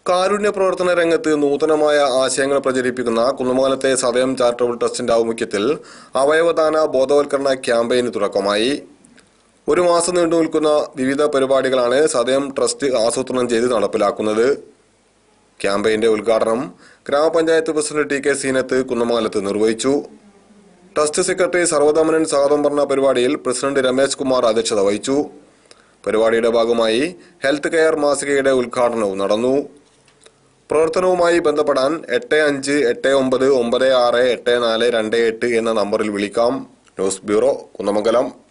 കാരുണ്യ പ്രവർത്തന രംഗത്ത് നൂതനമായ ആശയങ്ങൾ പ്രചരിപ്പിക്കുന്ന കുന്നമംഗലത്തെ സതയം ചാരിറ്റബിൾ ട്രസ്റ്റിന്റെ ആഭിമുഖ്യത്തിൽ അവയവദാന ബോധവൽക്കരണ ക്യാമ്പയിന് തുടക്കമായി ഒരു മാസം നീണ്ടു നിൽക്കുന്ന വിവിധ പരിപാടികളാണ് സതയം ട്രസ്റ്റ് ആസൂത്രണം ചെയ്ത് നടപ്പിലാക്കുന്നത് ക്യാമ്പയിന്റെ ഉദ്ഘാടനം ഗ്രാമപഞ്ചായത്ത് പ്രസിഡന്റ് ടി കെ സീനത്ത് കുന്നമംഗലത്ത് നിർവഹിച്ചു ട്രസ്റ്റ് സെക്രട്ടറി സർവദമനൻ സ്വാഗതം പറഞ്ഞ പരിപാടിയിൽ പ്രസിഡന്റ് രമേശ് കുമാർ അധ്യക്ഷത വഹിച്ചു പരിപാടിയുടെ ഭാഗമായി ഹെൽത്ത് കെയർ മാസികയുടെ ഉദ്ഘാടനവും നടന്നു പ്രവർത്തനവുമായി ബന്ധപ്പെടാൻ എട്ട് അഞ്ച് എട്ട് ഒമ്പത് ഒമ്പത് ആറ് എട്ട് നാല് രണ്ട് എട്ട് എന്ന നമ്പറിൽ വിളിക്കാം ന്യൂസ് ബ്യൂറോ കുന്നമംഗലം